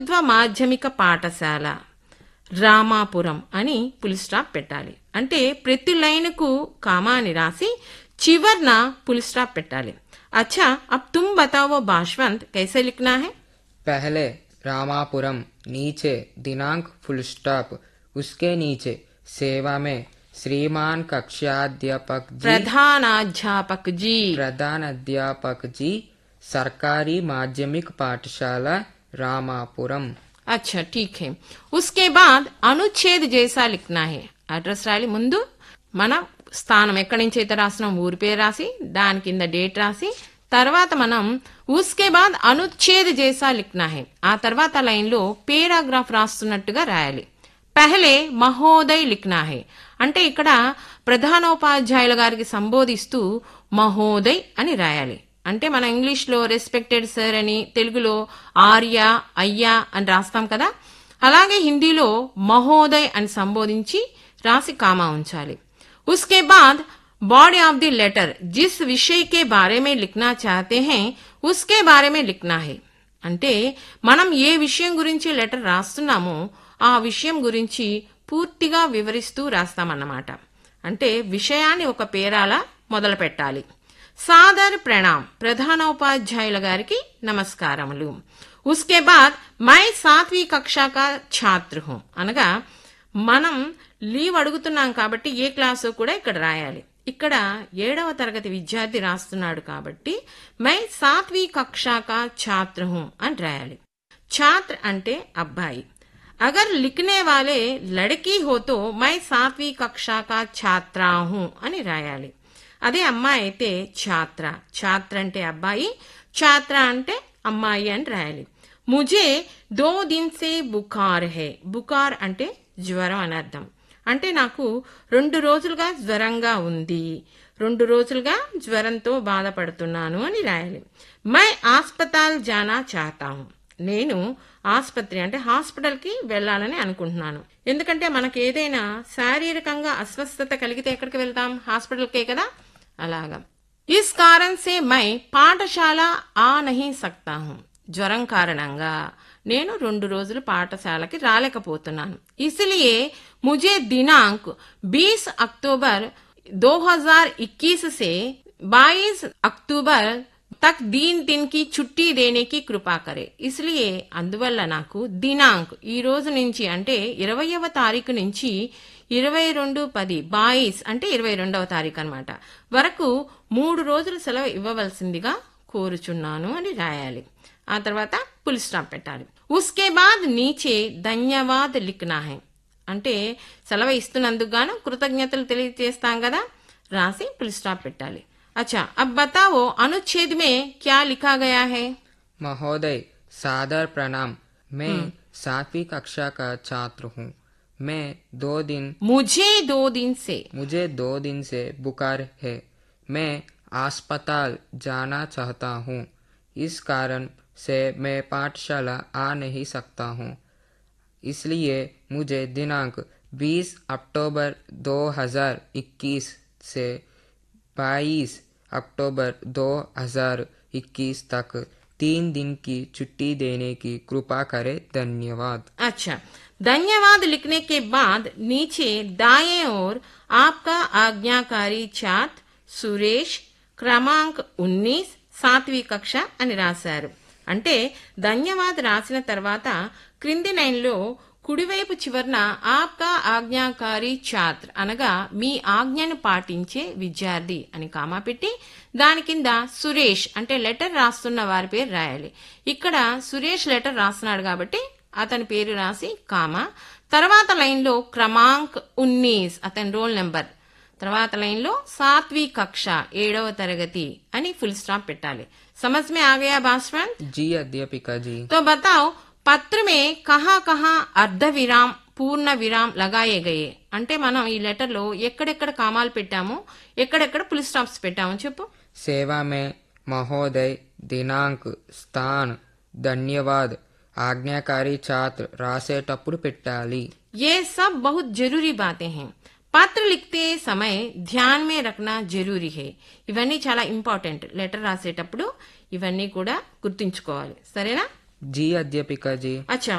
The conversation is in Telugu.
ప్రభుత్వ మాధ్యమిక పాఠశాల రామాపురం అని పులి స్టాప్ పెట్టాలి అంటే ప్రతి లైన్కు కామా అని రాసి చివర్న పులి స్టాప్ పెట్టాలి అచ్చా అబ్ తుమ్ బతావో భాష్వంత్ కైసే లిఖనా హై पहले रामापुरम नीचे दिनांक फुल स्टॉप उसके नीचे सेवा में श्रीमान कक्षाध्यापक जी ప్రధానాధ్యాపక్ జీ प्रधान अध्यापक जी सरकारी माध्यमिक पाठशाला रामापुरम अच्छा ठीक है उसके बाद అనుచ్ఛేద్ జైసా లిఖనా హై అడ్రస్ రాయాలి ముందు మన స్థానం ఎక్కడి నుంచి అయితే రాసినాం ఊరి పేరు రాసి దాని కింద డేట్ రాసి తర్వాత మనం ఉస్కే బాద్ అనుచ్ఛేద్ జైసా లిఖనా హై ఆ తర్వాత లైన్ లో పేరాగ్రాఫ్ రాస్తున్నట్టుగా రాయాలి పెహలే మహోదయ్ లిఖనా హై అంటే ఇక్కడ ప్రధానోపాధ్యాయుల గారికి సంబోధిస్తూ మహోదయ్ అని రాయాలి అంటే మన ఇంగ్లీష్ లో రెస్పెక్టెడ్ సార్ అని తెలుగులో ఆర్య అయ్యా అని రాస్తాం కదా అలాగే హిందీలో మహోదయ్ అని సంబోధించి రాసి కామా ఉంచాలి उसके बाद बॉडी ऑफ द लेटर जिस विषय के बारे में लिखना चाहते हैं उसके बारे में लिखना है అంటే మనం ఏ విషయం గురించి లెటర్ రాస్తున్నామో ఆ విషయం గురించి పూర్తిగా వివరిస్తూ రాస్తామన్నమాట అంటే విషయాన్ని ఒక పేరాల మొదలు పెట్టాలి సాదర్ ప్రణామ్ ప్రధానోపాధ్యాయుల గారికి నమస్కారములు ఉస్కే బాద్ మై సాత్వీ కక్షా కా ఛాత్ర హూ అనగా మనం లీవ్ అడుగుతున్నాం కాబట్టి ఏ క్లాసు కూడా ఇక్కడ రాయాలి ఇక్కడ ఏడవ తరగతి విద్యార్థి రాస్తున్నాడు కాబట్టి మై సాత్వీ కక్షా కా ఛాత్ర హూ అని రాయాలి ఛాత్ర అంటే అబ్బాయి అగర్ లిఖనే వాలే లड़की हो तो मैं सातवीं कक्षा का छात्रा हूं అని రాయాలి అదే అమ్మాయి అయితే ఛాత్ర ఛాత్ర అంటే అబ్బాయి ఛాత్ర అంటే అమ్మాయి అని రాయాలి ముజే దో దిన్ సే బుకార్ హే బుకార్ అంటే జ్వరం అని అర్థం అంటే నాకు రెండు రోజులుగా జ్వరంగా ఉంది రెండు రోజులుగా జ్వరంతో బాధపడుతున్నాను అని రాయాలి మై ఆస్పతాల్ జానా చాతా హూం నేను ఆసుపత్రి అంటే హాస్పిటల్ కి వెళ్ళాలని అనుకుంటున్నాను ఎందుకంటే మనకి ఏదైనా శారీరకంగా అస్వస్థత కలిగితే ఎక్కడికి వెళ్తాం హాస్పిటల్కే కదా అలాగా ఇస్ కారణ్ సే మై పాఠశాల ఆ నహి సక్తా హూం జ్వరం కారణంగా నేను రెండు రోజులు పాఠశాలకి రాలేకపోతున్నాను ఇసిలియే ముజే దినాంక్ బీస్ అక్టోబర్ దో హజార్ ఇక్కీస్ సే బాईस అక్టోబర్ తక్ దీన్ దిన్ కి చుట్టి దేనేకి కృపా కరే ఇస్లియే అందువల్ల నాకు దినాంక్ ఈ రోజు నుంచి అంటే ఇరవయవ తారీఖు నుంచి ఇరవై రెండు పది బాయిస్ అంటే ఇరవై రెండవ తారీఖు అనమాట వరకు మూడు రోజులు సెలవు ఇవ్వవలసిందిగా కోరుచున్నాను అని రాయాలి ఆ తర్వాత పులి స్టాప్ పెట్టాలి ఉస్కే బాద్ నీచే ధన్యవాద్ లిఖనా హై అంటే సెలవు ఇస్తున్నందుకు గాను కృతజ్ఞతలు తెలియజేస్తాం కదా రాసి పులి స్టాప్ పెట్టాలి अच्छा अब बताओ अनुच्छेद में क्या लिखा गया है महोदय सादर प्रणाम मैं सातवीं कक्षा का छात्र हूँ मैं दो दिन मुझे दो दिन से मुझे दो दिन से बुखार है मैं अस्पताल जाना चाहता हूँ इस कारण से मैं पाठशाला आ नहीं सकता हूँ इसलिए मुझे दिनांक 20 अक्टूबर 2021 से 22 अक्टूबर 2021 तक तीन दिन की छुट्टी देने की कृपा करें धन्यवाद अच्छा धन्यवाद लिखने के बाद नीचे दाएं ओर आपका आज्ञाकारी छात्र సురేష్ క్రమాంక్ ఉన్నీస్ సాత్వి కక్ష అని రాశారు అంటే ధన్యవాద్ రాసిన తర్వాత క్రింది లైన్లో కుడివైపు చివరన ఆప్కా ఆజ్ఞాకారి ఛాత్ర అనగా మీ ఆజ్ఞను పాటించే విద్యార్థి అని కామా పెట్టి దాని కింద సురేష్ అంటే లెటర్ రాస్తున్న వారి పేరు రాయాలి ఇక్కడ సురేష్ లెటర్ రాస్తున్నాడు కాబట్టి అతని పేరు రాసి కామా తర్వాత లైన్లో క్రమాంక్ ఉన్నీస్ అతని రోల్ నెంబర్ తర్వాత లైన్లో సాత్వి కక్ష ఏడవ తరగతి అని ఫుల్ స్టాప్ పెట్టాలి समझ में आ गया भाषण जी अध्यापिका जी तो बताओ పత్ర మే కహా కహా అర్ధ విరామ్ పూర్ణ విరామ్ లగాయే గయే అంటే మనం ఈ లెటర్ లో ఎక్కడెక్కడ కామాలు పెట్టామో ఎక్కడెక్కడ పులి స్టాప్స్ పెట్టామో చెప్పు सेवा में महोदय दिनांक स्थान ధన్యవాద్ ఆజ్ఞాకారి ఛాత్ర రాసేటప్పుడు పెట్టాలి ये सब बहुत जरूरी बातें हैं పత్ర లిఖతే సమయ ధ్యాన్ మే రఖనా జరూరీ హే ఇవన్నీ చాలా ఇంపార్టెంట్ లెటర్ రాసేటప్పుడు ఇవన్నీ కూడా గుర్తుంచుకోవాలి సరేనా जी अध्यापिका जी अच्छा